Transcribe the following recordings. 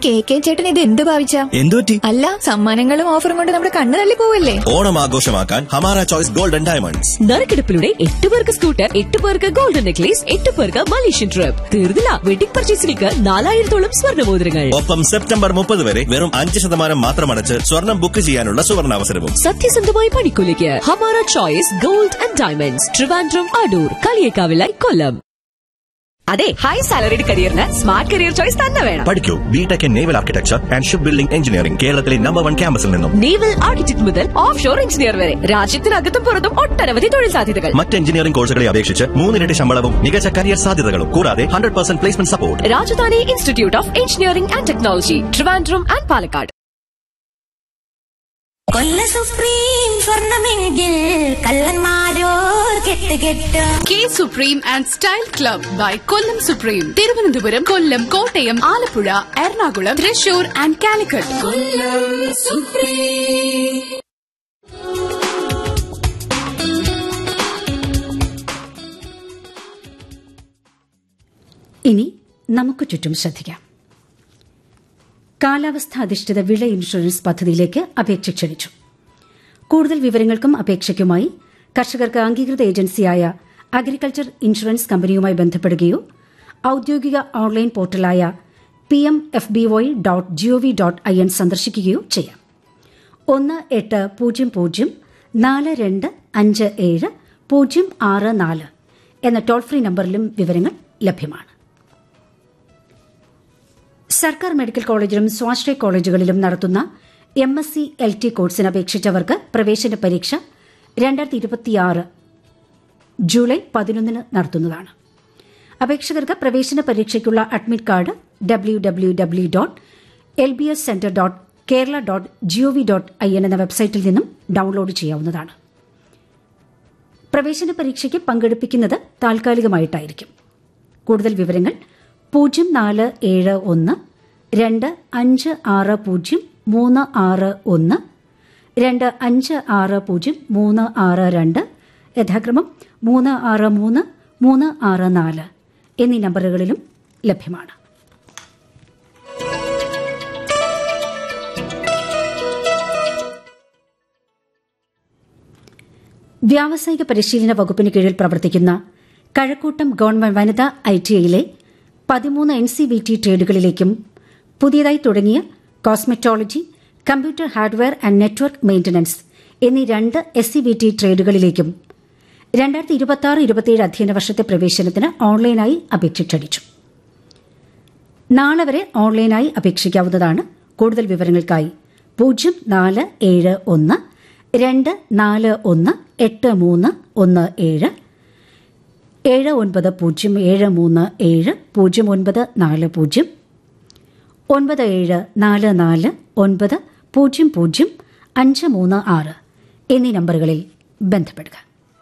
K K ചേട്ടൻ ഇത് എന്ത് ഭാവിച്ച എന്തുപറ്റി അല്ല സമ്മാനങ്ങളും ഓഫറും കൊണ്ട് നമ്മുടെ കണ്ണ് തള്ളി പോവല്ലേ ഓണം ആഘോഷമാക്കാൻ ഹമാര ചോയ്സ് ഗോൾഡൻ ഡയമണ്ട്സ് നറുക്കെടുപ്പിലൂടെ എട്ട് പേർക്ക് സ്കൂട്ടർ എട്ട് പേർക്ക് ഗോൾഡൻ നെക്ലേസ് എട്ട് പേർക്ക് മലേഷ്യൻ ട്രിപ്പ് തീർന്നില്ല വെഡിംഗ് പർച്ചേസിലേക്ക് നാലായിരത്തോളം സ്വർണ്ണമോതിരങ്ങൾ ഒപ്പം സെപ്റ്റംബർ മുപ്പത് വരെ വെറും അഞ്ച് ശതമാനം മാത്രം അടച്ച് സ്വർണം ബുക്ക് ചെയ്യാനുള്ള സുവർണാവസരവും സത്യസന്ധമായ പണിക്കൂലിക്ക് Hamara choice gold and diamonds Trivandrum Adoor കളിയേക്കാവിലായി കൊല്ലം അതെ ഹൈ സാലറിഡ് കരിയറിന് സ്മാർട്ട് കരിയർ ചോയ്സ് തന്നെ വേണം പഠിക്കൂ B Tech in naval architecture and ship building engineering കേരളത്തിലെ നമ്പർ വൺ ക്യാമ്പസിൽ നിന്നും നേവൽ ആർക്കിടെക്ട് മുതൽ ഓഫ് ഷോർ എഞ്ചിനീയർ വരെ രാജ്യത്തിനകത്തും പുറത്തും ഒട്ടനവധി തൊഴിൽ സാധ്യതകൾ മറ്റ് എഞ്ചിനീയറിംഗ് കോഴ്സുകളെ അപേക്ഷിച്ച് മൂന്നിരട്ടി ശമ്പളവും മികച്ച കരിയർ സാധ്യതകളും കൂടാതെ hundred percent placement support Rajadhani institute of engineering and technology Trivandrum and Palakkad കൊല്ല സുപ്രീം സ്വർണമെങ്കിൽ കള്ളന്മാരോർ കെട്ട് കെട്ട് കെ supreme and style club by Kollam supreme Thiruvananthapuram Kollam Kottayam Alappuzha Ernakulam Thrissur and Calicut ഇനി നമുക്ക് ചുറ്റും ശ്രദ്ധിക്കാം കാലാവസ്ഥ അധിഷ്ഠിത വിള ഇൻഷുറൻസ് പദ്ധതിയിലേക്ക് അപേക്ഷ ക്ഷണിച്ചു കൂടുതൽ വിവരങ്ങൾക്കും അപേക്ഷയ്ക്കുമായി കർഷകർക്ക് അംഗീകൃത ഏജൻസിയായ അഗ്രികൾച്ചർ ഇൻഷുറൻസ് കമ്പനിയുമായി ബന്ധപ്പെടുകയോ ഔദ്യോഗിക ഓൺലൈൻ പോർട്ടലായ P M F B Y dot GOV dot I N സന്ദർശിക്കുകയോ ചെയ്യാം ഒന്ന് എട്ട് പൂജ്യം പൂജ്യം നാല് രണ്ട് അഞ്ച് ഏഴ് പൂജ്യം ആറ് നാല് എന്ന ടോൾ ഫ്രീ നമ്പറിലും വിവരങ്ങൾ ലഭ്യമാണ് സർക്കാർ മെഡിക്കൽ കോളേജിലും സ്വാശ്രയ കോളേജുകളിലും നടത്തുന്ന M S C L T കോഴ്സിന് അപേക്ഷിച്ചവർക്ക് പ്രവേശന പരീക്ഷ രണ്ടായിരത്തി ഇരുപത്തിയാറ് ജൂലൈ പതിനൊന്നിന് നടത്തുന്നതാണ് അപേക്ഷകർക്ക് പ്രവേശന പരീക്ഷയ്ക്കുള്ള admit card W W W dot L B S centre dot Kerala dot GOV dot I N എന്ന വെബ്സൈറ്റിൽ നിന്നും ഡൌൺലോഡ് ചെയ്യാവുന്നതാണ് പ്രവേശന പരീക്ഷയ്ക്ക് പങ്കെടുപ്പിക്കുന്നത് താൽക്കാലികമായിട്ടായിരിക്കും കൂടുതൽ വിവരങ്ങൾ പൂജ്യം നാല് ഏഴ് ഒന്ന് രണ്ട് അഞ്ച് ആറ് പൂജ്യം മൂന്ന് ആറ് ഒന്ന് രണ്ട് അഞ്ച് ആറ് പൂജ്യം മൂന്ന് ആറ് രണ്ട് യഥാക്രമം മൂന്ന് ആറ് മൂന്ന് മൂന്ന് ആറ് നാല് എന്നീ നമ്പറുകളിലും ലഭ്യമാണ് വ്യാവസായിക പരിശീലന വകുപ്പിന് കീഴിൽ പ്രവർത്തിക്കുന്ന കഴക്കൂട്ടം ഗവൺമെന്റ് വനിതാ ഐ ടി ഐയിലെ പതിമൂന്ന് എൻ സി വി ടി ട്രേഡുകളിലേക്കും പുതിയതായി തുടങ്ങിയ cosmetology computer hardware and network maintenance എന്നീ രണ്ട് എസ് സി വി ടി ട്രേഡുകളിലേക്കും രണ്ടായിരത്തി ഇരുപത്തി ആറ് ഇരുപത്തിയേഴ് അധ്യയന വർഷത്തെ പ്രവേശനത്തിന് ഓൺലൈനായി അപേക്ഷ ക്ഷണിച്ചു നാളെ വരെ ഓൺലൈനായി അപേക്ഷിക്കാവുന്നതാണ് കൂടുതൽ വിവരങ്ങൾക്കായി പൂജ്യം നാല് ഏഴ് ഒന്ന് രണ്ട് നാല് ഒന്ന് എട്ട് മൂന്ന് ഒന്ന് ഏഴ് ഏഴ് ഒൻപത് പൂജ്യം ഏഴ് മൂന്ന് ഏഴ് പൂജ്യം ഒൻപത് നാല് പൂജ്യം ഒൻപത് ഏഴ് നാല് നാല് ഒൻപത് പൂജ്യം പൂജ്യം അഞ്ച് മൂന്ന് ആറ് എന്നീ നമ്പറുകളിൽ ബന്ധപ്പെടുക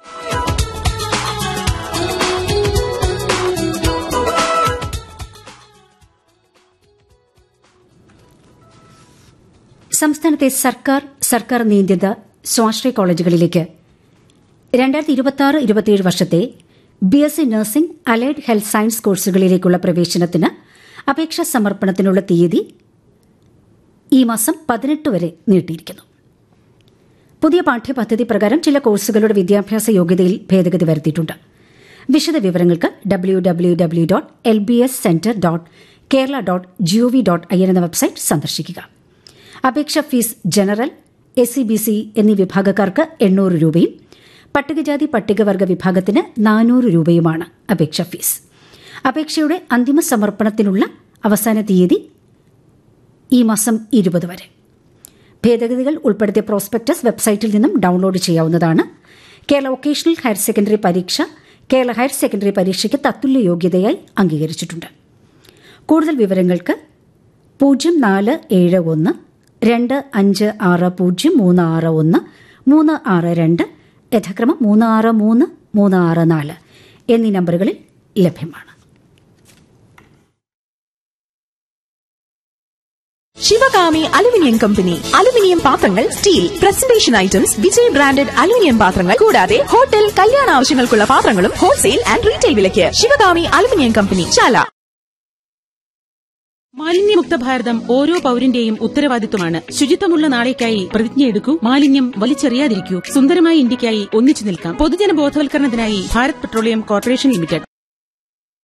സംസ്ഥാനത്തെ സർക്കാർ സർക്കാർ നിയന്ത്രിത സ്വാശ്രയ കോളേജുകളിലേക്ക് രണ്ടായിരത്തി ഇരുപത്തി ആറ് ഇരുപത്തിയേഴ് വർഷത്തെ B S C nursing allied health science കോഴ്സുകളിലേക്കുള്ള പ്രവേശനത്തിന് അപേക്ഷാ സമർപ്പണത്തിനുള്ള തീയതി ഈ മാസം പതിനെട്ട് വരെ നീട്ടിയിരിക്കുന്നു പുതിയ പാഠ്യപദ്ധതി പ്രകാരം ചില കോഴ്സുകളുടെ വിദ്യാഭ്യാസ യോഗ്യതയിൽ ഭേദഗതി വരുത്തിയിട്ടുണ്ട് വിശദ വിവരങ്ങൾക്ക് W W W dot L B S centre dot Kerala dot GOV dot I N എന്ന വെബ്സൈറ്റ് സന്ദർശിക്കുക അപേക്ഷ fees general S C B C എന്നീ വിഭാഗക്കാർക്ക് എണ്ണൂറ് രൂപയും പട്ടികജാതി പട്ടികവർഗ വിഭാഗത്തിന് നാനൂറ് രൂപയുമാണ് അപേക്ഷ ഫീസ് അപേക്ഷയുടെ അന്തിമ സമർപ്പണത്തിനുള്ള അവസാന തീയതി ഈ മാസം ഇരുപത് വരെ ഭേദഗതികൾ ഉൾപ്പെടുത്തിയ പ്രോസ്പെക്ടസ് വെബ്സൈറ്റിൽ നിന്നും ഡൌൺലോഡ് ചെയ്യാവുന്നതാണ് കേരള വൊക്കേഷണൽ ഹയർ സെക്കൻഡറി പരീക്ഷ കേരള ഹയർ സെക്കൻഡറി പരീക്ഷയ്ക്ക് തത്തുല്യ യോഗ്യതയായി അംഗീകരിച്ചിട്ടുണ്ട് കൂടുതൽ വിവരങ്ങൾക്ക് പൂജ്യം നാല് ഏഴ് ഒന്ന് രണ്ട് അഞ്ച് ആറ് പൂജ്യം മൂന്ന് ആറ് ഒന്ന് മൂന്ന് ആറ് രണ്ട് യഥാക്രമം മൂന്ന് ആറ് മൂന്ന് മൂന്ന് ആറ് നാല് എന്നീ നമ്പറുകളിൽ ലഭ്യമാണ് ശിവകാമി അലുമിനിയം കമ്പനി അലുമിനിയം പാത്രങ്ങൾ steel presentation items Vijay branded aluminium പാത്രങ്ങൾ കൂടാതെ ഹോട്ടൽ കല്യാണ ആവശ്യങ്ങൾക്കുള്ള പാത്രങ്ങളും ഹോൾസെയിൽ ആൻഡ് റീറ്റെയിൽ വിലയ്ക്ക് ശിവകാമി അലുമിനിയം കമ്പനി ചാല മാലിന്യമുക്ത ഭാരതം ഓരോ പൌരന്റെയും ഉത്തരവാദിത്വമാണ് ശുചിത്വമുള്ള നാളേക്കായി പ്രതിജ്ഞയെടുക്കൂ മാലിന്യം വലിച്ചെറിയാതിരിക്കൂ സുന്ദരമായ ഇന്ത്യക്കായി ഒന്നിച്ചു നിൽക്കാം പൊതുജന ബോധവൽക്കരണത്തിനായി ഭാരത് പെട്രോളിയം കോർപ്പറേഷൻ ലിമിറ്റഡ്